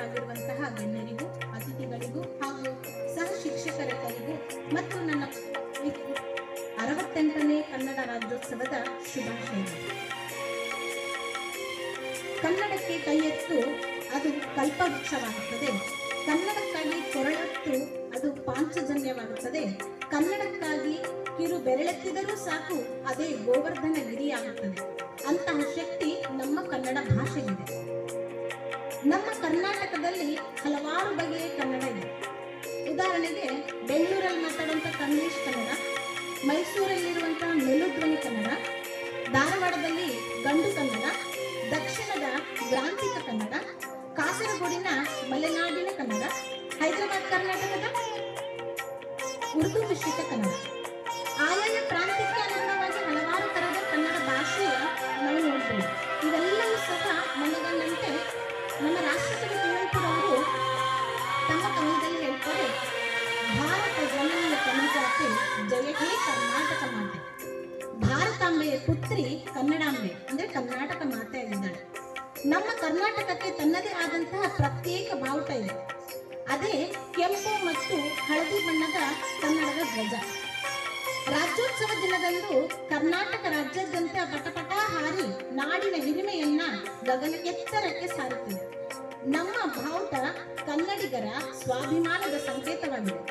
ಹಾಜರಾಗಿರುವಂತಹ ಗಣ್ಯರಿಗೂ ಅತಿಥಿಗಳಿಗೂ ಹಾಗೂ ಸಹ ಶಿಕ್ಷಕರಿಗೂ ಮತ್ತು ನನ್ನ ಅರವತ್ತೆಂಟನೇ ಕನ್ನಡ ರಾಜ್ಯೋತ್ಸವದ ಶುಭಾಶಯಗಳು ಕನ್ನಡಕ್ಕೆ ಕೈ ಎತ್ತು ಅದು ಕಲ್ಪವೃಕ್ಷವಾಗುತ್ತದೆ ಕನ್ನಡಕ್ಕಾಗಿ ಕೊರಳತ್ತು ಅದು ಪಾಂಚಜನ್ಯವಾಗುತ್ತದೆ ಕನ್ನಡಕ್ಕಾಗಿ ಕಿರು ಬೆರಳೆತ್ತಿದರೂ ಸಾಕು ಅದೇ ಗೋವರ್ಧನ ಗಿರಿಯಾಗುತ್ತದೆ ಅಂತಹ ಶಕ್ತಿ ನಮ್ಮ ಕನ್ನಡ ಭಾಷೆಗಿದೆ ನಮ್ಮ ಕರ್ನಾಟಕದಲ್ಲಿ ಹಲವಾರು ಬಗೆಯ ಕನ್ನಡ ಇದೆ ಉದಾಹರಣೆಗೆ ಬೆಂಗಳೂರಲ್ಲಿ ಮಾತಾಡುವಂಥ ಕಂಗ್ಲೀಷ್ ಕನ್ನಡ ಮೈಸೂರಲ್ಲಿರುವಂತಹ ಮೆಲುಧ್ವನಿ ಕನ್ನಡ ಧಾರವಾಡದಲ್ಲಿ ಗಂಡು ಕನ್ನಡ ದಕ್ಷಿಣದ ಗ್ರಾಂಥಿಕ ಕನ್ನಡ ಕಾಸರಗೋಡಿನ ಮಲೆನಾಡಿನ ಕನ್ನಡ ಹೈದರಾಬಾದ್ ಕರ್ನಾಟಕದ ಉರ್ದು ಮಿಶ್ರಿತ ಕನ್ನಡ ಆಯಾಯ ಪ್ರಾಂತ್ಯಕ್ಕೆ ಅನುಗುಣವಾಗಿ ಹಲವಾರು ತರಹದ ಕನ್ನಡ ಭಾಷೆಯ ನಾವು ನೋಡ್ಬೋದು ಇವೆಲ್ಲವೂ ಸಹ ಮನಗಂಡಂತೆ ನಮ್ಮ ರಾಷ್ಟ್ರಕವಿ ಕುವೆಂಪುರವರು ತಮ್ಮ ಕವನದಲ್ಲಿ ಹೇಳ್ತಾರೆ ಭಾರತ ಜನನಿಯ ಕನಜಾತೆ ಜಯ ಹೇ ಕರ್ನಾಟಕ ಮಾತೆ ಭಾರತಾಂಬೆಯ ಪುತ್ರಿ ಕನ್ನಡಾಂಬೆ ಅಂದ್ರೆ ಕರ್ನಾಟಕ ಮಾತೆ ಆಗಿದ್ದಾಳೆ ನಮ್ಮ ಕರ್ನಾಟಕಕ್ಕೆ ತನ್ನದೇ ಆದಂತಹ ಪ್ರತ್ಯೇಕ ಬಾವುಟ ಇದೆ ಅದೇ ಕೆಂಪು ಮತ್ತು ಹಳದಿ ಬಣ್ಣದ ಕನ್ನಡದ ಧ್ವಜ ರಾಜ್ಯೋತ್ಸವ ದಿನದಂದು ಕರ್ನಾಟಕ ರಾಜ್ಯಾದ್ಯಂತ ಪಟಪಟ ಹಾರಿ ನಾಡಿನ ಹಿರಿಮೆಯನ್ನ ಗಗನ ಎತ್ತರಕ್ಕೆ ಸಾರುತ್ತಿದೆ ನಮ್ಮ ಬಾವುಟ ಕನ್ನಡಿಗರ ಸ್ವಾಭಿಮಾನದ ಸಂಕೇತವಾಗಿದೆ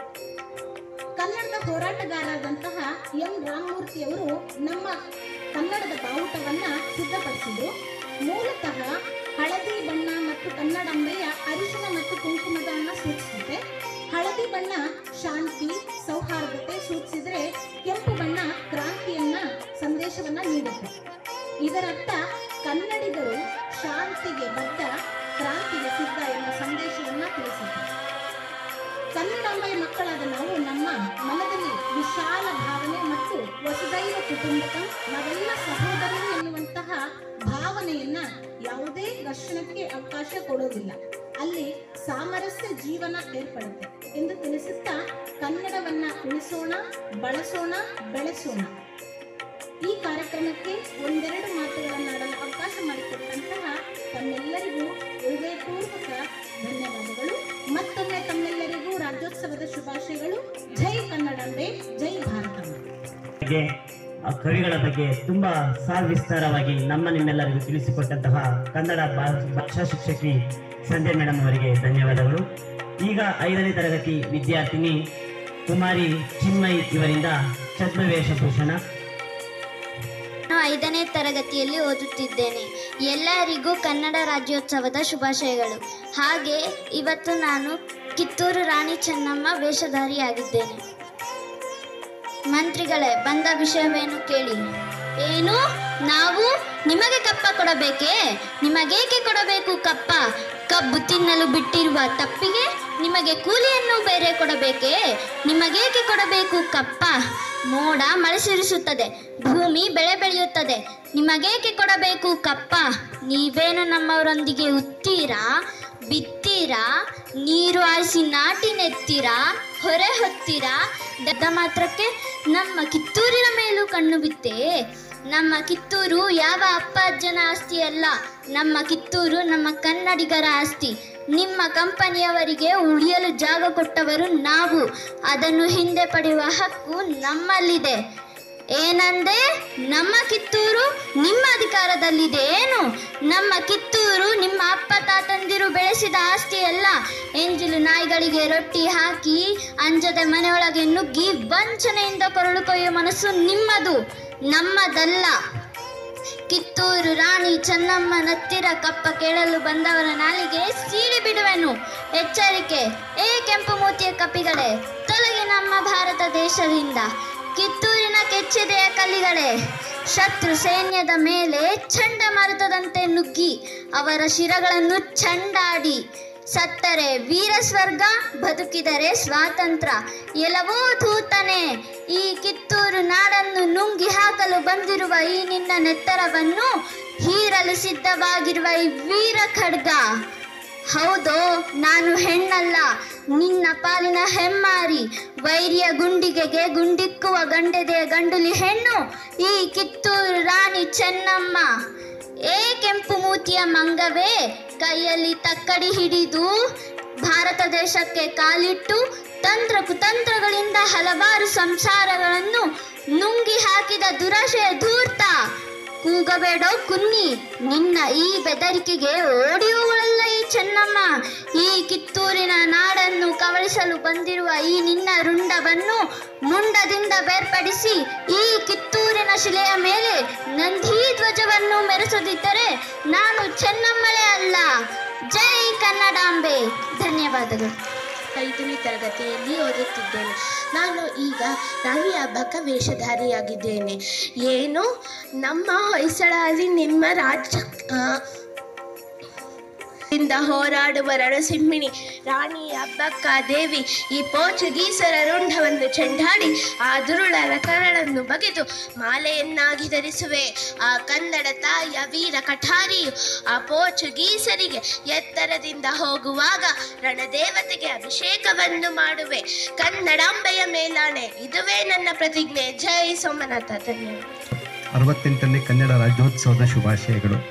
ಕನ್ನಡದ ಹೋರಾಟಗಾರರಾದಂತಹ ಎಂ ರಾಮಮೂರ್ತಿಯವರು ನಮ್ಮ ಕನ್ನಡದ ಬಾವುಟವನ್ನ ಸಿದ್ಧಪಡಿಸಿದ್ರು ಮೂಲತಃ ಹಳದಿ ಬಣ್ಣ ಮತ್ತು ಕನ್ನಡಾಂಬೆಯ ಅರಿಶಿನ ಮತ್ತು ಕುಂಕುಮದನ್ನ ಸೂಚಿಸುತ್ತೆ ಹಳದಿ ಬಣ್ಣ ಶಾಂತಿ ಸೌಹಾರ್ದತೆ ಸೂಚಿಸಿದ್ರೆ ಕೆಂಪು ಬಣ್ಣ ಕ್ರಾಂತಿಯನ್ನ ಸಂದೇಶವನ್ನ ನೀಡುತ್ತೆ ಇದರರ್ಥ ಕನ್ನಡಿಗರು ಶಾಂತಿಗೆ ಬದ್ಧ ಕ್ರಾಂತಿಗೆ ಸಿದ್ಧ ಎಂಬ ಸಂದೇಶವನ್ನ ತಿಳಿಸುತ್ತೆ ಕನ್ನಡಾಂಬೆಯ ಮಕ್ಕಳಾದ ನಾವು ನಮ್ಮ ಮನದಲ್ಲಿ ವಿಶಾಲ ಭಾವನೆ ಮತ್ತು ವಸುದೈವ ಕುಟುಂಬಕಂ ನಾವೆಲ್ಲ ಸಹೋದರರು ಎನ್ನುವಂತಹ ಭಾವನೆಯನ್ನ ಯಾವುದೇ ಘರ್ಷಣಕ್ಕೆ ಅವಕಾಶ ಕೊಡೋದಿಲ್ಲ ಅಲ್ಲಿ ಸಾಮರಸ್ಯ ಜೀವನ ಏರ್ಪಡುತ್ತೆ ಎಂದು ತಿಳಿಸುತ್ತಾ ಕನ್ನಡವನ್ನ ಉಳಿಸೋಣ ಬಳಸೋಣ ಬೆಳೆಸೋಣ ಈ ಕಾರ್ಯಕ್ರಮಕ್ಕೆ ಒಂದೆರಡು ಮಾತುಗಳನ್ನಾಡಲು ಅವಕಾಶ ಮಾಡಿಕೊಟ್ಟಂತಹ ತಮ್ಮೆಲ್ಲರಿಗೂ ಹೃದಯಪೂರ್ವಕ ಧನ್ಯವಾದಗಳು ಮತ್ತೊಮ್ಮೆ ತಮ್ಮೆಲ್ಲರಿಗೂ ರಾಜ್ಯೋತ್ಸವದ ಶುಭಾಶಯಗಳು ಜೈ ಕನ್ನಡಾಂಬೆ ಜೈ ಭಾರತಾಂಬೆ ಬಗ್ಗೆ ಆ ಕವಿಗಳ ಬಗ್ಗೆ ತುಂಬಾ ವಿಸ್ತಾರವಾಗಿ ನಮ್ಮ ನಿಮ್ಮೆಲ್ಲರಿಗೂ ತಿಳಿಸಿಕೊಟ್ಟಂತಹ ಕನ್ನಡ ಭಾ- ಭಾಷಾ ಶಿಕ್ಷಕಿ ಸಂಧ್ಯಾ ಮೇಡಮ್ ಅವರಿಗೆ ಧನ್ಯವಾದಗಳು ಈಗ ಐದನೇ ತರಗತಿ ವಿದ್ಯಾರ್ಥಿನಿ ಕುಮಾರಿ ಚಿನ್ಮಯ್ ಇವರಿಂದ ಛದ್ಮವೇಷಭೂಷಣ ನಾನು ಐದನೇ ತರಗತಿಯಲ್ಲಿ ಓದುತ್ತಿದ್ದೇನೆ ಎಲ್ಲರಿಗೂ ಕನ್ನಡ ರಾಜ್ಯೋತ್ಸವದ ಶುಭಾಶಯಗಳು ಹಾಗೆ ಇವತ್ತು ನಾನು ಕಿತ್ತೂರು ರಾಣಿ ಚೆನ್ನಮ್ಮ ವೇಷಧಾರಿಯಾಗಿದ್ದೇನೆ ಮಂತ್ರಿಗಳೇ ಬಂದ ವಿಷಯವೇನು ಕೇಳಿ ಏನು ನಾವು ನಿಮಗೆ ಕಪ್ಪ ಕೊಡಬೇಕೇ ನಿಮಗೇಕೆ ಕೊಡಬೇಕು ಕಪ್ಪ ಕಬ್ಬು ತಿನ್ನಲು ಬಿಟ್ಟಿರುವ ತಪ್ಪಿಗೆ ನಿಮಗೆ ಕೂಲಿಯನ್ನು ಬೇರೆ ಕೊಡಬೇಕೇ ನಿಮಗೇಕೆ ಕೊಡಬೇಕು ಕಪ್ಪ ಮೋಡ ಮಳೆ ಸುರಿಸುತ್ತದೆ ಭೂಮಿ ಬೆಳೆ ಬೆಳೆಯುತ್ತದೆ ನಿಮಗೇಕೆ ಕೊಡಬೇಕು ಕಪ್ಪ ನೀವೇನು ನಮ್ಮವರೊಂದಿಗೆ ಉತ್ತೀರಾ ಬಿತ್ತೀರಾ ನೀರು ಹಾಯಿಸಿ ನಾಟಿ ನೆತ್ತೀರಾ ಹೊರೆ ಹೊತ್ತೀರಾ ದದ್ದ ಮಾತ್ರಕ್ಕೆ ನಮ್ಮ ಕಿತ್ತೂರಿನ ಮೇಲೂ ಕಣ್ಣು ಬಿತ್ತೇ ನಮ್ಮ ಕಿತ್ತೂರು ಯಾವ ಅಪ್ಪ ಅಜ್ಜನ ಆಸ್ತಿ ಅಲ್ಲ ನಮ್ಮ ಕಿತ್ತೂರು ನಮ್ಮ ಕನ್ನಡಿಗರ ಆಸ್ತಿ ನಿಮ್ಮ ಕಂಪನಿಯವರಿಗೆ ಉಳಿಯಲು ಜಾಗ ಕೊಟ್ಟವರು ನಾವು ಅದನ್ನು ಹಿಂದೆ ಪಡೆಯುವ ಹಕ್ಕು ನಮ್ಮಲ್ಲಿದೆ ಏನಂದೆ ನಮ್ಮ ಕಿತ್ತೂರು ನಿಮ್ಮ ಅಧಿಕಾರದಲ್ಲಿದೆ ಏನು ನಮ್ಮ ಕಿತ್ತೂರು ನಿಮ್ಮ ಅಪ್ಪ ತಾತಂದಿರು ಬೆಳೆಸಿದ ಆಸ್ತಿ ಅಲ್ಲ ಎಂಜಿಲು ನಾಯಿಗಳಿಗೆ ರೊಟ್ಟಿ ಹಾಕಿ ಅಂಜದೆ ಮನೆಯೊಳಗೆ ನುಗ್ಗಿ ವಂಚನೆಯಿಂದ ಕೊರಳು ಕೊಯ್ಯುವ ಮನಸ್ಸು ನಿಮ್ಮದು ನಮ್ಮದಲ್ಲ ಕಿತ್ತೂರು ರಾಣಿ ಚೆನ್ನಮ್ಮ ನತ್ತಿರ ಕಪ್ಪ ಕೇಳಲು ಬಂದವರ ನಾಲಿಗೆ ಸೀಳಿ ಬಿಡುವೆನು ಎಚ್ಚರಿಕೆ ಏ ಕೆಂಪು ಮೂತಿಯ ಕಪಿಗಳೇ ತೊಲಗಿ ನಮ್ಮ ಭಾರತ ದೇಶದಿಂದ ಕಿತ್ತೂರಿನ ಕೆಚ್ಚೆದೆಯ ಕಲ್ಲಿಗಳೇ ಶತ್ರು ಸೈನ್ಯದ ಮೇಲೆ ಚಂಡಮಾರುತದಂತೆ ನುಗ್ಗಿ ಅವರ ಶಿರಗಳನ್ನು ಚಂಡಾಡಿ ಸತ್ತರೆ ವೀರ ಸ್ವರ್ಗ ಬದುಕಿದರೆ ಸ್ವಾತಂತ್ರ್ಯ ಎಲ್ಲವೋ ಧೂತನೆ ಈ ಕಿತ್ತೂರು ನಾಡನ್ನು ನುಂಗಿ ಹಾಕಲು ಬಂದಿರುವ ಈ ನಿನ್ನ ನೆತ್ತರವನ್ನು ಹೀರಲು ಸಿದ್ಧವಾಗಿರುವ ಈ ವೀರ ಖಡ್ಗ ಹೌದೋ ನಾನು ಹೆಣ್ಣಲ್ಲ ನಿನ್ನ ಪಾಲಿನ ಹೆಮ್ಮಾರಿ ವೈರಿಯ ಗುಂಡಿಗೆಗೆ ಗುಂಡಿಕ್ಕುವ ಗಂಡೆದೆಯ ಗಂಡುಲಿ ಹೆಣ್ಣು ಈ ಕಿತ್ತೂರು ರಾಣಿ ಚೆನ್ನಮ್ಮ ಏ ಕೆಂಪು ಮೂತಿಯ ಮಂಗವೇ ಕೈಯಲ್ಲಿ ತಕ್ಕಡಿ ಹಿಡಿದು ಭಾರತ ದೇಶಕ್ಕೆ ಕಾಲಿಟ್ಟು ತಂತ್ರ ಕುತಂತ್ರಗಳಿಂದ ಹಲವಾರು ಸಂಸಾರಗಳನ್ನು ನುಂಗಿ ಹಾಕಿದ ದುರಾಶೆಯ ಧೂರ್ತ ಕೂಗಬೇಡೋ ಕುನ್ನಿ ನಿನ್ನ ಈ ಬೆದರಿಕೆಗೆ ಓಡಿ ಹೋಗಲಲ್ಲ ಈ ಚೆನ್ನಮ್ಮ ಈ ಕಿತ್ತೂರಿನ ನಾಡನ್ನು ಕವಳಿಸಲು ಬಂದಿರುವ ಈ ನಿನ್ನ ರುಂಡವನ್ನು ಮುಂಡದಿಂದ ಬೇರ್ಪಡಿಸಿ ಈ ಕಿತ್ತೂರಿನ ಶಿಲೆಯ ಮೇಲೆ ನಂದಿ ಧ್ವಜವನ್ನು ಮೆರೆಸದಿದ್ದರೆ ನಾನು ಚೆನ್ನಮ್ಮಳೇ ಅಲ್ಲ ಜೈ ಕನ್ನಡಾಂಬೆ ಧನ್ಯವಾದಗಳು ಐದನೇ ತರಗತಿಯಲ್ಲಿ ಓದುತ್ತಿದ್ದೇನೆ ನಾನು ಈಗ ರವಿ ಹಬ್ಬಕ್ಕ ವೇಷಧಾರಿಯಾಗಿದ್ದೇನೆ ಏನು ನಮ್ಮ ಹೊಯ್ಸಳಲ್ಲಿ ನಿಮ್ಮ ರಾಜ್ಯ ಆ, ಇಂದ ಹೋರಾಡುವ ರಣಸಿಂಹಿಣಿ ರಾಣಿ ಹಬ್ಬಕ್ಕ ದೇವಿ ಈ ಪೋರ್ಚುಗೀಸರ ರುಂಡವನ್ನು ಚೆಂಡಾಡಿ ಆ ದುರುಳರ ಕರಳನ್ನು ಬಗೆದು ಮಾಲೆಯನ್ನಾಗಿ ಧರಿಸುವೆ ಆ ಕನ್ನಡ ತಾಯಿಯ ವೀರ ಕಠಾರಿಯು ಆ ಪೋರ್ಚುಗೀಸರಿಗೆ ಎತ್ತರದಿಂದ ಹೋಗುವಾಗ ರಣದೇವತೆಗೆ ಅಭಿಷೇಕವನ್ನು ಮಾಡುವೆ ಕನ್ನಡಾಂಬೆಯ ಮೇಲಾಣೆ ಇದುವೇ ನನ್ನ ಪ್ರತಿಜ್ಞೆ ಜೈ ಸೋಮನಾಥ ಧನ್ಯವಾದ ಅರವತ್ತೆಂಟನೇ ಕನ್ನಡ ರಾಜ್ಯೋತ್ಸವದ ಶುಭಾಶಯಗಳು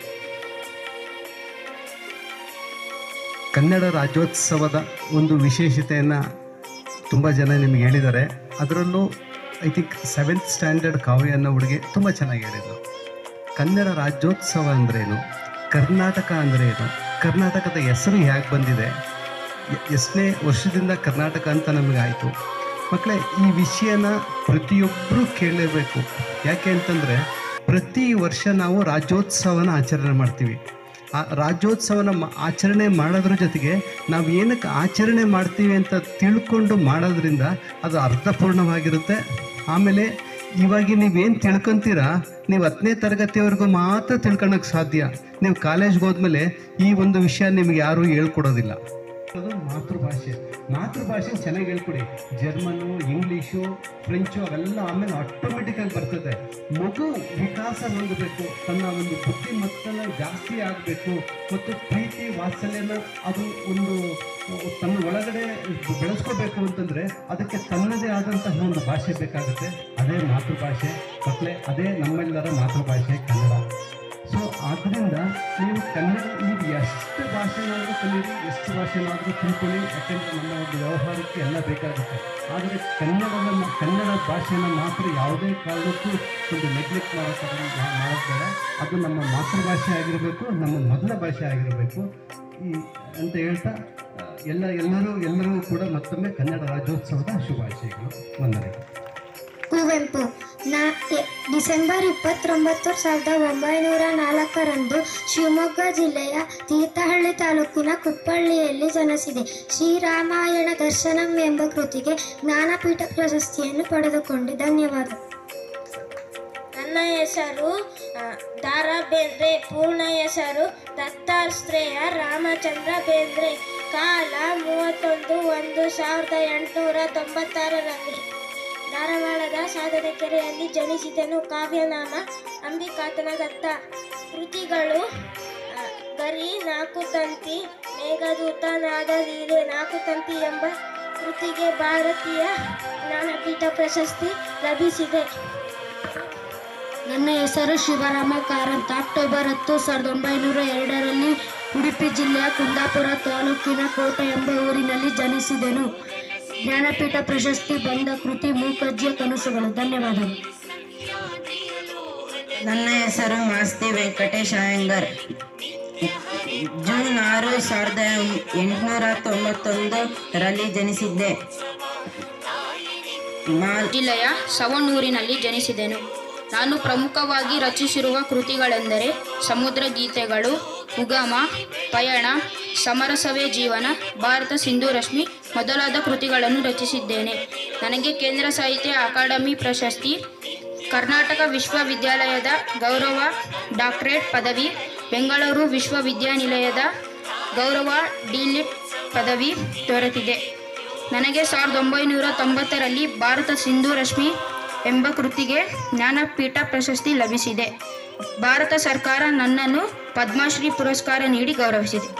ಕನ್ನಡ ರಾಜ್ಯೋತ್ಸವದ ಒಂದು ವಿಶೇಷತೆಯನ್ನು ತುಂಬ ಜನ ನಿಮಗೆ ಹೇಳಿದ್ದಾರೆ ಅದರಲ್ಲೂ I think seventh standard Kavya ಅನ್ನೋ ಹುಡುಗಿ ತುಂಬ ಚೆನ್ನಾಗಿ ಹೇಳಿದರು ಕನ್ನಡ ರಾಜ್ಯೋತ್ಸವ ಅಂದ್ರೇನು ಕರ್ನಾಟಕ ಅಂದ್ರೇನು ಕರ್ನಾಟಕದ ಹೆಸರು ಹೇಗೆ ಬಂದಿದೆ ಎ- ಎಷ್ಟನೇ ವರ್ಷದಿಂದ ಕರ್ನಾಟಕ ಅಂತ ನಮಗಾಯಿತು ಮಕ್ಕಳೇ ಈ ವಿಷಯನ ಪ್ರತಿಯೊಬ್ಬರೂ ಕೇಳಲೇಬೇಕು ಯಾಕೆ ಅಂತಂದರೆ ಪ್ರತಿ ವರ್ಷ ನಾವು ರಾಜ್ಯೋತ್ಸವನ ಆಚರಣೆ ಮಾಡ್ತೀವಿ ಆ ರಾಜ್ಯೋತ್ಸವನ ಮ- ಆಚರಣೆ ಮಾಡೋದ್ರ ಜೊತೆಗೆ ನಾವು ಏನಕ್ಕೆ ಆಚರಣೆ ಮಾಡ್ತೀವಿ ಅಂತ ತಿಳ್ಕೊಂಡು ಮಾಡೋದ್ರಿಂದ ಅದು ಅರ್ಥಪೂರ್ಣವಾಗಿರುತ್ತೆ ಆಮೇಲೆ ಇವಾಗ ನೀವೇನು ತಿಳ್ಕೊಂತೀರಾ ನೀವು ಹತ್ತನೇ ತರಗತಿವರೆಗೂ ಮಾತ್ರ ತಿಳ್ಕೊಳಕ್ಕೆ ಸಾಧ್ಯ ನೀವು ಕಾಲೇಜ್ಗೆ ಹೋದ್ಮೇಲೆ ಈ ಒಂದು ವಿಷಯ ನಿಮ್ಗೆ ಯಾರೂ ಹೇಳ್ಕೊಡೋದಿಲ್ಲ ಅದು ಮಾತೃಭಾಷೆ ಮಾತೃಭಾಷೆ ಚೆನ್ನಾಗಿ ಹೇಳ್ಕೊಡಿ ಜರ್ಮನು ಇಂಗ್ಲೀಷು ಫ್ರೆಂಚು ಅವೆಲ್ಲ ಆಮೇಲೆ ಆಟೋಮೆಟಿಕ್ಕಾಗಿ ಬರ್ತದೆ ಮಗು ವಿಕಾಸ ಹೊಂದಬೇಕು ತನ್ನ ಒಂದು ಬುದ್ಧಿಮತ್ತನ ಜಾಸ್ತಿ ಆಗಬೇಕು ಮತ್ತು ಪ್ರೀತಿ ವಾತ್ಸಲ್ಯನ ಅದು ಒಂದು ತನ್ನ ಒಳಗಡೆ ಬೆಳೆಸ್ಕೋಬೇಕು ಅಂತಂದರೆ ಅದಕ್ಕೆ ತನ್ನದೇ ಆದಂತಹ ಒಂದು ಭಾಷೆ ಬೇಕಾಗುತ್ತೆ ಅದೇ ಮಾತೃಭಾಷೆ ಮಕ್ಕಳೇ ಅದೇ ನಮ್ಮೆಲ್ಲರ ಮಾತೃಭಾಷೆ ಕನ್ನಡ ಸೊ ಆದ್ದರಿಂದ ನೀವು ಕನ್ನಡ ನೀವು ಎಷ್ಟು ಭಾಷೆನಾದರೂ ಕಲೀರಿ ಎಷ್ಟು ಭಾಷೆನಾದರೂ ತಿಳ್ಕೊಳ್ಳಿ ಯಾಕೆಂದರೆ ನಮ್ಮ ಒಂದು ವ್ಯವಹಾರಕ್ಕೆ ಎಲ್ಲ ಬೇಕಾಗುತ್ತೆ ಆದರೆ ಕನ್ನಡವನ್ನು ಕನ್ನಡ ಭಾಷೆನ ಮಾತ್ರ ಯಾವುದೇ ಕಾರಣಕ್ಕೂ ಒಂದು ನೆಗ್ಲೆಕ್ಟ್ ಮಾಡೋ ಮಾಡೋದ್ಬೇಡ ಅದು ನಮ್ಮ ಮಾತೃಭಾಷೆ ಆಗಿರಬೇಕು ನಮ್ಮ ಮೊದಲ ಭಾಷೆ ಆಗಿರಬೇಕು ಈ ಅಂತ ಹೇಳ್ತಾ ಆ, ಎಲ್ಲ ಎಲ್ಲರೂ ಎಲ್ಲರೂ ಕೂಡ ಮತ್ತೊಮ್ಮೆ ಕನ್ನಡ ರಾಜ್ಯೋತ್ಸವದ ಶುಭಾಶಯಗಳು ವಂದನೆಗಳು ಕುವೆಂಪು ನಾ ಎ- ಡಿಸೆಂಬರ್ ಇಪ್ಪತ್ತೊಂಬತ್ತು ಸಾವಿರದ ಒಂಬೈನೂರ ನಾಲ್ಕರಂದು ಶಿವಮೊಗ್ಗ ಜಿಲ್ಲೆಯ ತೀರ್ಥಹಳ್ಳಿ ತಾಲೂಕಿನ ಕುಪ್ಪಳ್ಳಿಯಲ್ಲಿ ಜನಿಸಿದೆ ಶ್ರೀರಾಮಾಯಣ ದರ್ಶನಂ ಎಂಬ ಕೃತಿಗೆ ಜ್ಞಾನಪೀಠ ಪ್ರಶಸ್ತಿಯನ್ನು ಪಡೆದುಕೊಂಡೆ ಧನ್ಯವಾದ ನನ್ನ ಹೆಸರು ಆ, ದಾರಾ ಬೇಂದ್ರೆ ಪೂರ್ಣ ಹೆಸರು ದತ್ತಾತ್ರೇಯ ರಾಮಚಂದ್ರ ಬೇಂದ್ರೆ ಕಾಲ ಮೂವತ್ತೊಂದು ಒಂದು ಸಾವಿರದ ಎಂಟುನೂರ ತೊಂಬತ್ತಾರರಲ್ಲಿ ಧಾರವಾಡದ ಸಾಧನಕೆರೆಯಲ್ಲಿ ಜನಿಸಿದನು ಕಾವ್ಯನಾಮ ಅಂಬಿಕಾತನ ದತ್ತ ಕೃತಿಗಳು ಆ, ಗರಿ ನಾಲ್ಕು ತಂತಿ ಮೇಘದೂತ ನಾದಲೀಲೆ ನಾಲ್ಕು ತಂತಿ ಎಂಬ ಕೃತಿಗೆ ಭಾರತೀಯ ಜ್ಞಾನಪೀಠ ಪ್ರಶಸ್ತಿ ಲಭಿಸಿದೆ ನನ್ನ ಹೆಸರು ಶಿವರಾಮ ಕಾರಂತ ಅಕ್ಟೋಬರ್ ಹತ್ತು ಸಾವಿರದ ಒಂಬೈನೂರ ಎರಡರಲ್ಲಿ ಉಡುಪಿ ಜಿಲ್ಲೆಯ ಕುಂದಾಪುರ ತಾಲೂಕಿನ ಕೋಟೆ ಎಂಬ ಊರಿನಲ್ಲಿ ಜನಿಸಿದೆನು ಜ್ಞಾನಪೀಠ ಪ್ರಶಸ್ತಿ ಬಂದ ಕೃತಿ ಮೂಕಜ್ಜಿಯ ಕನಸುಗಳು ಧನ್ಯವಾದಗಳು ನನ್ನ ಹೆಸರು ಮಾಸ್ತಿ ವೆಂಕಟೇಶ್ ಅಯ್ಯಂಗರ್ ಜೂನ್ ಆರು ಸಾವಿರದ ಎಂಟುನೂರ ತೊಂಬತ್ತೊಂದರಲ್ಲಿ ಜನಿಸಿದ್ದೆ ಮಾಲ್ ಜಿಲ್ಲೆಯ ಸವಣೂರಿನಲ್ಲಿ ಜನಿಸಿದೆನು ನಾನು ಪ್ರಮುಖವಾಗಿ ರಚಿಸಿರುವ ಕೃತಿಗಳೆಂದರೆ ಸಮುದ್ರ ಗೀತೆಗಳು ಉಗಮ ಪಯಣ ಸಮರಸವೇ ಜೀವನ ಭಾರತ ಸಿಂಧು ರಶ್ಮಿ ಮೊದಲಾದ ಕೃತಿಗಳನ್ನು ರಚಿಸಿದ್ದೇನೆ ನನಗೆ ಕೇಂದ್ರ ಸಾಹಿತ್ಯ ಅಕಾಡೆಮಿ ಪ್ರಶಸ್ತಿ ಕರ್ನಾಟಕ ವಿಶ್ವವಿದ್ಯಾಲಯದ ಗೌರವ ಡಾಕ್ಟರೇಟ್ ಪದವಿ ಬೆಂಗಳೂರು ವಿಶ್ವವಿದ್ಯಾನಿಲಯದ ಗೌರವ ಡಿಲಿಟ್ ಪದವಿ ದೊರೆತಿದೆ ನನಗೆ ಸಾವಿರದ ಒಂಬೈನೂರ ತೊಂಬತ್ತರಲ್ಲಿ ಭಾರತ ಸಿಂಧು ರಶ್ಮಿ ಎಂಬ ಕೃತಿಗೆ ಜ್ಞಾನಪೀಠ ಪ್ರಶಸ್ತಿ ಲಭಿಸಿದೆ ಭಾರತ ಸರ್ಕಾರ ನನ್ನನ್ನು ಪದ್ಮಶ್ರೀ ಪುರಸ್ಕಾರ ನೀಡಿ ಗೌರವಿಸಿದೆ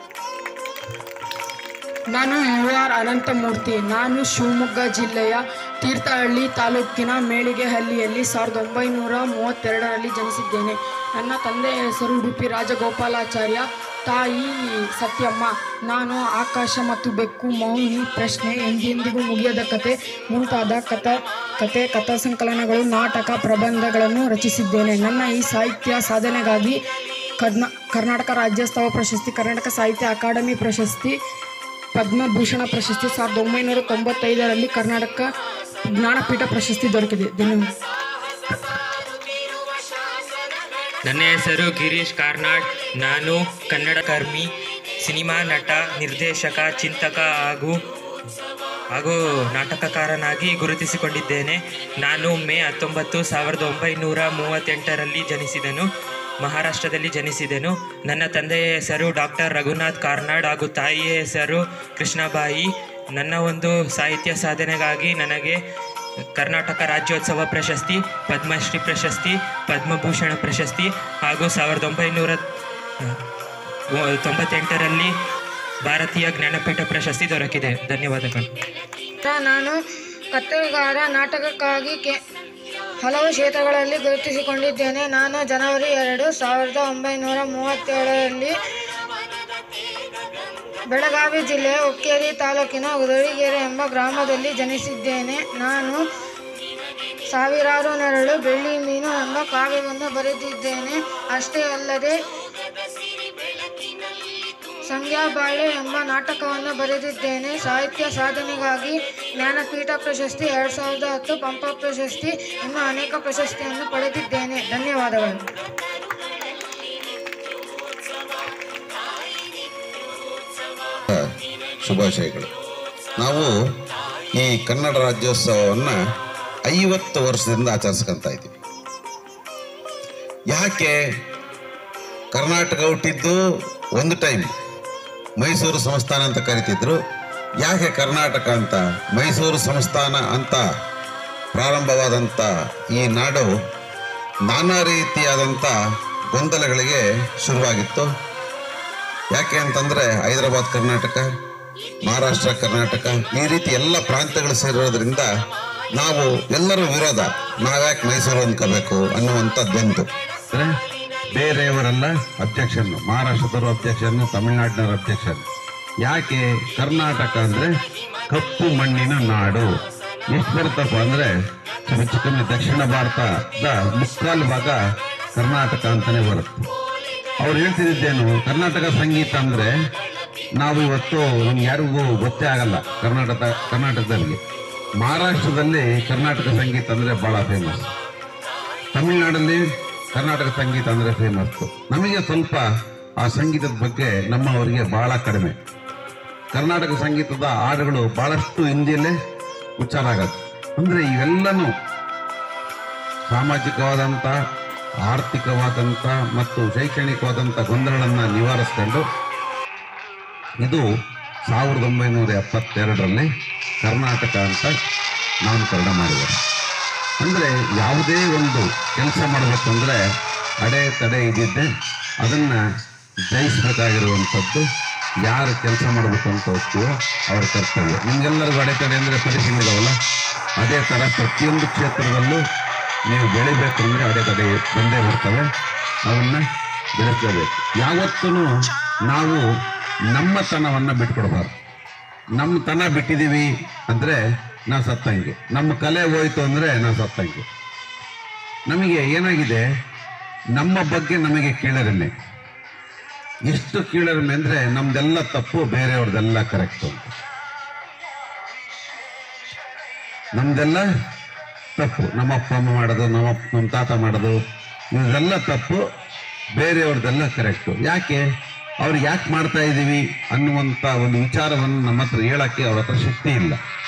ನಾನು ಯು ಆರ್ ಅನಂತಮೂರ್ತಿ ನಾನು ಶಿವಮೊಗ್ಗ ಜಿಲ್ಲೆಯ ತೀರ್ಥಹಳ್ಳಿ ತಾಲೂಕಿನ ಮೇಳಿಗೆಹಳ್ಳಿಯಲ್ಲಿ ಸಾವಿರದ ಒಂಬೈನೂರ ಮೂವತ್ತೆರಡರಲ್ಲಿ ಜನಿಸಿದ್ದೇನೆ ನನ್ನ ತಂದೆಯ ಹೆಸರು ಉಡುಪಿ ರಾಜಗೋಪಾಲಾಚಾರ್ಯ ತಾಯಿ ಸತ್ಯಮ್ಮ ನಾನು ಆಕಾಶ ಮತ್ತು ಬೆಕ್ಕು ಮೌನಿ ಪ್ರಶ್ನೆ ಎಂದೆಂದಿಗೂ ಮುಗಿಯದ ಕತೆ ಮುಂತಾದ ಕಥಾ ಕತೆ ಕಥಾ ಸಂಕಲನಗಳು ನಾಟಕ ಪ್ರಬಂಧಗಳನ್ನು ರಚಿಸಿದ್ದೇನೆ ನನ್ನ ಈ ಸಾಹಿತ್ಯ ಸಾಧನೆಗಾಗಿ ಕರ್ನಾ ಕರ್ನಾಟಕ ರಾಜ್ಯೋತ್ಸವ ಪ್ರಶಸ್ತಿ ಕರ್ನಾಟಕ ಸಾಹಿತ್ಯ ಅಕಾಡೆಮಿ ಪ್ರಶಸ್ತಿ ಪದ್ಮಭೂಷಣ ಪ್ರಶಸ್ತಿ ಸಾವಿರದ ಒಂಬೈನೂರ ತೊಂಬತ್ತೈದರಲ್ಲಿ ಕರ್ನಾಟಕ ಜ್ಞಾನಪೀಠ ಪ್ರಶಸ್ತಿ ದೊರಕಿದೆ ಧನ್ಯವಾದ ನನ್ನ ಹೆಸರು ಗಿರೀಶ್ ಕಾರ್ನಾಡ್ ನಾನು ಕನ್ನಡ ಕರ್ಮಿ ಸಿನಿಮಾ ನಟ ನಿರ್ದೇಶಕ ಚಿಂತಕ ಹಾಗೂ ಹಾಗೂ ನಾಟಕಕಾರನಾಗಿ ಗುರುತಿಸಿಕೊಂಡಿದ್ದೇನೆ ನಾನು ಮೇ ಹತ್ತೊಂಬತ್ತು ಸಾವಿರದ ಒಂಬೈನೂರ ಮೂವತ್ತೆಂಟರಲ್ಲಿ ಜನಿಸಿದನು ಮಹಾರಾಷ್ಟ್ರದಲ್ಲಿ ಜನಿಸಿದೆನು ನನ್ನ ತಂದೆಯ ಹೆಸರು ಡಾಕ್ಟರ್ ರಘುನಾಥ್ ಕಾರ್ನಾಡ್ ಹಾಗೂ ತಾಯಿಯ ಹೆಸರು ಕೃಷ್ಣಬಾಯಿ ನನ್ನ ಒಂದು ಸಾಹಿತ್ಯ ಸಾಧನೆಗಾಗಿ ನನಗೆ ಕರ್ನಾಟಕ ರಾಜ್ಯೋತ್ಸವ ಪ್ರಶಸ್ತಿ ಪದ್ಮಶ್ರೀ ಪ್ರಶಸ್ತಿ ಪದ್ಮಭೂಷಣ ಪ್ರಶಸ್ತಿ ಹಾಗೂ ಸಾವಿರದ ಒಂಬೈನೂರ ಅಹ್, ತೊಂಬತ್ತೆಂಟರಲ್ಲಿ ಭಾರತೀಯ ಜ್ಞಾನಪೀಠ ಪ್ರಶಸ್ತಿ ದೊರಕಿದೆ ಧನ್ಯವಾದಗಳು ನಾನು ಕಥೆಗಾರ ನಾಟಕಕ್ಕಾಗಿ ಕೆ ಹಲವು ಕ್ಷೇತ್ರಗಳಲ್ಲಿ ಗುರುತಿಸಿಕೊಂಡಿದ್ದೇನೆ ನಾನು ಜನವರಿ ಎರಡು ಸಾವಿರದ ಒಂಬೈನೂರ ಮೂವತ್ತೇಳರಲ್ಲಿ ಬೆಳಗಾವಿ ಜಿಲ್ಲೆಯ ಹುಕ್ಕೇರಿ ತಾಲೂಕಿನ ಉದಳಿಗೆರೆ ಎಂಬ ಗ್ರಾಮದಲ್ಲಿ ಜನಿಸಿದ್ದೇನೆ ನಾನು ಸಾವಿರಾರು ನೆರಳು ಬೆಳ್ಳಿ ಮೀನು ಎಂಬ ಕಾವ್ಯವನ್ನು ಬರೆದಿದ್ದೇನೆ ಅಷ್ಟೇ ಅಲ್ಲದೆ ಸಂಧ್ಯಾಬಾಳೆ ಎಂಬ ನಾಟಕವನ್ನು ಬರೆದಿದ್ದೇನೆ ಸಾಹಿತ್ಯ ಸಾಧನೆಗಾಗಿ ಜ್ಞಾನಪೀಠ ಪ್ರಶಸ್ತಿ ಎರಡು ಸಾವಿರದ ಹತ್ತು ಪಂಪ ಪ್ರಶಸ್ತಿ ಇನ್ನೂ ಅನೇಕ ಪ್ರಶಸ್ತಿಯನ್ನು ಪಡೆದಿದ್ದೇನೆ ಧನ್ಯವಾದಗಳು ಶುಭಾಶಯಗಳು ನಾವು ಈ ಕನ್ನಡ ರಾಜ್ಯೋತ್ಸವವನ್ನು ಐವತ್ತು ವರ್ಷದಿಂದ ಆಚರಿಸ್ಕೊಂತ ಇದ್ದೀವಿ ಯಾಕೆ ಕರ್ನಾಟಕ ಹುಟ್ಟಿದ್ದು ಒಂದು ಟೈಮ್ ಮೈಸೂರು ಸಂಸ್ಥಾನ ಅಂತ ಕರಿತಿದ್ರು ಯಾಕೆ ಕರ್ನಾಟಕ ಅಂತ ಮೈಸೂರು ಸಂಸ್ಥಾನ ಅಂತ ಪ್ರಾರಂಭವಾದಂಥ ಈ ನಾಡು ನಾನಾ ರೀತಿಯಾದಂಥ ಗೊಂದಲಗಳಿಗೆ ಶುರುವಾಗಿತ್ತು ಯಾಕೆ ಅಂತಂದರೆ ಹೈದರಾಬಾದ್ ಕರ್ನಾಟಕ ಮಹಾರಾಷ್ಟ್ರ ಕರ್ನಾಟಕ ಈ ರೀತಿ ಎಲ್ಲ ಪ್ರಾಂತ್ಯಗಳು ಸೇರಿರೋದ್ರಿಂದ ನಾವು ಎಲ್ಲರೂ ವಿರೋಧ ನಾವ್ಯಾಕೆ ಮೈಸೂರು ಅನ್ಕೋಬೇಕು ಅನ್ನುವಂಥದ್ದೊಂದು ಅಂದರೆ ಬೇರೆಯವರೆಲ್ಲ ಅಬ್ಜೆಕ್ಷನ್ ಮಹಾರಾಷ್ಟ್ರದವರು ಅಬ್ಜೆಕ್ಷನ್ ತಮಿಳ್ನಾಡಿನವ್ರ ಅಬ್ಜೆಕ್ಷನ್ ಯಾಕೆ ಕರ್ನಾಟಕ ಅಂದರೆ ಕಪ್ಪು ಮಣ್ಣಿನ ನಾಡು ಎಷ್ಟು ಬರುತ್ತಪ್ಪ ಅಂದರೆ ಹೆಚ್ಚು ಕಮ್ಮಿ ದಕ್ಷಿಣ ಭಾರತದ ಮುಕ್ಕಾಲು ಭಾಗ ಕರ್ನಾಟಕ ಅಂತಲೇ ಬರುತ್ತೆ ಅವ್ರು ಹೇಳ್ತಿದ್ದೇನು ಕರ್ನಾಟಕ ಸಂಗೀತ ಅಂದರೆ ನಾವು ಇವತ್ತು ನಮ್ಗೆ ಯಾರಿಗೂ ಗೊತ್ತೇ ಆಗಲ್ಲ ಕರ್ನಾಟಕ ಕರ್ನಾಟಕದಲ್ಲಿ ಮಹಾರಾಷ್ಟ್ರದಲ್ಲಿ ಕರ್ನಾಟಕ ಸಂಗೀತ ಅಂದರೆ ಭಾಳ ಫೇಮಸ್ ತಮಿಳ್ನಾಡಲ್ಲಿ ಕರ್ನಾಟಕ ಸಂಗೀತ ಅಂದರೆ ಫೇಮಸ್ ನಮಗೆ ಸ್ವಲ್ಪ ಆ ಸಂಗೀತದ ಬಗ್ಗೆ ನಮ್ಮವರಿಗೆ ಬಹಳ ಕಡಿಮೆ ಕರ್ನಾಟಕ ಸಂಗೀತದ ಹಾಡುಗಳು ಬಹಳಷ್ಟು ಹಿಂದಿಯಲ್ಲೇ ಉಚ್ಚಾರ ಆಗತ್ತೆ ಅಂದರೆ ಇವೆಲ್ಲನೂ ಸಾಮಾಜಿಕವಾದಂಥ ಆರ್ಥಿಕವಾದಂಥ ಮತ್ತು ಶೈಕ್ಷಣಿಕವಾದಂಥ ಗೊಂದಲಗಳನ್ನು ನಿವಾರಿಸ್ಕೊಂಡು ಇದು ಸಾವಿರದ ಒಂಬೈನೂರ ಎಪ್ಪತ್ತೆರಡರಲ್ಲಿ ಕರ್ನಾಟಕ ಅಂತ ನಾಮಕರಣ ಮಾಡಿದ್ದಾರೆ ಅಂದರೆ ಯಾವುದೇ ಒಂದು ಕೆಲಸ ಮಾಡಬೇಕು ಅಂದರೆ ಅಡೆ ತಡೆ ಇದ್ದಿದ್ದೆ ಅದನ್ನು ಜಯಿಸಬೇಕಾಗಿರುವಂಥದ್ದು ಯಾರು ಕೆಲಸ ಮಾಡಬೇಕು ಅಂತ ಹೋಗ್ತೀವೋ ಅವ್ರ ಕರ್ತವ್ಯ ನಿಮಗೆಲ್ಲರಿಗೂ ಅಡೆತಡೆ ಅಂದರೆ ಪರಿಶೀಲಿದಾವಲ್ಲ ಅದೇ ಥರ ಪ್ರತಿಯೊಂದು ಕ್ಷೇತ್ರದಲ್ಲೂ ನೀವು ಬೆಳಿಬೇಕು ಅಂದರೆ ಅಡೆತಡೆ ಬಂದೇ ಬರ್ತವೆ ಅವನ್ನು ಬೆಳೆಸಲೇಬೇಕು ಯಾವತ್ತೂ ನಾವು ನಮ್ಮ ತನವನ್ನು ಬಿಟ್ಕೊಡ್ಬಾರ್ದು ನಮ್ಮ ತನ ಬಿಟ್ಟಿದ್ದೀವಿ ಅಂದರೆ ನಾವು ಸತ್ತಂಗೆ ನಮ್ಮ ಕಲೆ ಹೋಯ್ತು ಅಂದರೆ ನಾವು ಸತ್ತಂಗೆ ನಮಗೆ ಏನಾಗಿದೆ ನಮ್ಮ ಬಗ್ಗೆ ನಮಗೆ ಕೀಳರಿಮೆ ಎಷ್ಟು ಕೀಳರಿಮೆ ಅಂದರೆ ನಮ್ದೆಲ್ಲ ತಪ್ಪು ಬೇರೆಯವ್ರದ್ದೆಲ್ಲ ಕರೆಕ್ಟು ಅಂತ ನಮ್ದೆಲ್ಲ ತಪ್ಪು ನಮ್ಮ ಅಪ್ಪ ಅಮ್ಮ ಮಾಡೋದು ನಮ್ಮ ಅಪ್ಪ- ನಮ್ಮ ತಾತ ಮಾಡೋದು ಇದೆಲ್ಲ ತಪ್ಪು ಬೇರೆಯವ್ರದ್ದೆಲ್ಲ ಕರೆಕ್ಟು ಯಾಕೆ ಅವ್ರು ಯಾಕೆ ಮಾಡ್ತಾ ಇದ್ದೀವಿ ಅನ್ನುವಂಥ ಒಂದು ವಿಚಾರವನ್ನು ನಮ್ಮ ಹತ್ರ ಹೇಳೋಕ್ಕೆ ಅವ್ರ ಹತ್ರ ಶಕ್ತಿ ಇಲ್ಲ